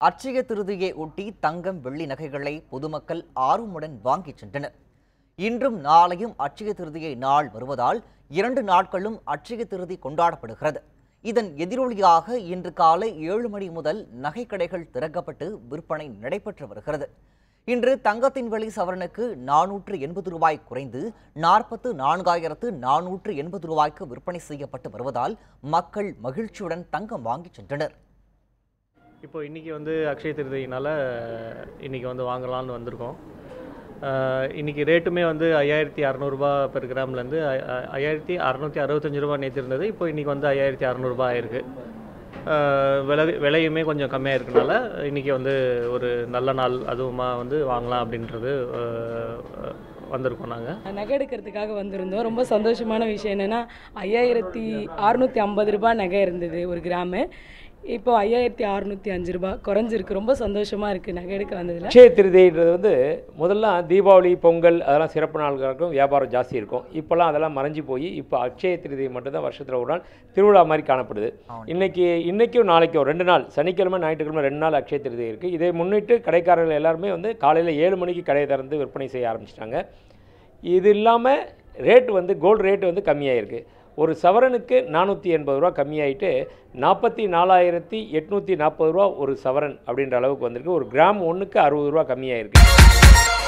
அட்சய திருதியை ஒட்டி தங்கம் வெள்ளி நகைகளை பொதுமக்கள் ஆர்வமுடன் வாங்கிச் சென்றனர் இன்றும் நாளையும் அட்சய திருதியை நாள் வருவதால் இரண்டு நாட்களும் அட்சய திருதி கொண்டாடப்படுகிறது இதன் எதிரொலியாக இன்று காலை ஏழு மணி முதல் நகைக்கடைகள் திறக்கப்பட்டு விற்பனை நடைபெற்று வருகிறது இன்று தங்கத்தின் விலை சவரனுக்கு நானூற்று எண்பது ரூபாய் குறைந்து நாற்பத்து நான்காயிரத்து நானூற்று எண்பது ரூபாய்க்கு விற்பனை செய்யப்பட்டு வருவதால் மக்கள் மகிழ்ச்சியுடன் தங்கம் வாங்கிச் சென்றனர் இப்போ இன்றைக்கி வந்து அக்ஷய திருதியினால் இன்றைக்கி வந்து வாங்கலாம்னு வந்திருக்கோம் அஹ் இன்னைக்கு ரேட்டுமே வந்து ஐயாயிரத்தி அறநூறுபா பெர் கிராம்லேருந்து ஐயாயிரத்தி அறநூற்றி அறுபத்தஞ்சு ரூபா நேற்று இருந்தது இப்போ இன்றைக்கி வந்து ஐயாயிரத்தி அறநூறுபா ஆயிருக்கு அஹ் விலை விலையுமே கொஞ்சம் கம்மியாக இருக்கனால இன்றைக்கி வந்து ஒரு நல்ல நாள் அதுவுமா வந்து வாங்கலாம் அப்படின்றது அஹ், வந்திருக்கோம் நாங்கள் நகை எடுக்கிறதுக்காக வந்திருந்தோம் ரொம்ப சந்தோஷமான விஷயம் என்னென்னா ஐயாயிரத்தி அறுநூற்றி ஐம்பது ரூபாய் நகை இருந்தது ஒரு கிராமு இப்போ ஐயாயிரத்தி அறுநூற்றி அஞ்சு ரூபாய் குறைஞ்சிருக்கு ரொம்ப சந்தோஷமாக இருக்குது நகை எடுக்க வந்ததில் அட்சய திருதின்றது வந்து முதல்ல தீபாவளி பொங்கல் அதெல்லாம் சிறப்பு நாள்கள் இருக்கும் வியாபாரம் ஜாஸ்தி இருக்கும் இப்போல்லாம் அதெல்லாம் மறைஞ்சு போய் இப்போ அட்சய திருதி மட்டும்தான் வருஷத்தில் ஒரு நாள் திருவிழா மாதிரி காணப்படுது இன்னைக்கு இன்னைக்கும் நாளைக்கும் ரெண்டு நாள் சனிக்கிழமை ஞாயிற்றுக்கிழமை ரெண்டு நாள் அட்சய திருதி இருக்குது இதை முன்னிட்டு கடைக்காரர்கள் எல்லாருமே வந்து காலையில் ஏழு மணிக்கு கடையை திறந்து விற்பனை செய்ய ஆரம்பிச்சிட்டாங்க இது இல்லாமல் ரேட் வந்து கோல்டு ரேட் வந்து கம்மியாயிருக்கு ஒரு சவரனுக்கு நானூற்றி எண்பது ரூபா கம்மியாயிட்டு நாற்பத்தி நாலாயிரத்தி எட்நூற்றி நாற்பது ரூபா ஒரு சவரன் அப்படின்ற அளவுக்கு வந்திருக்கு ஒரு கிராம் ஒன்றுக்கு அறுபது ரூபா கம்மியாயிருக்கு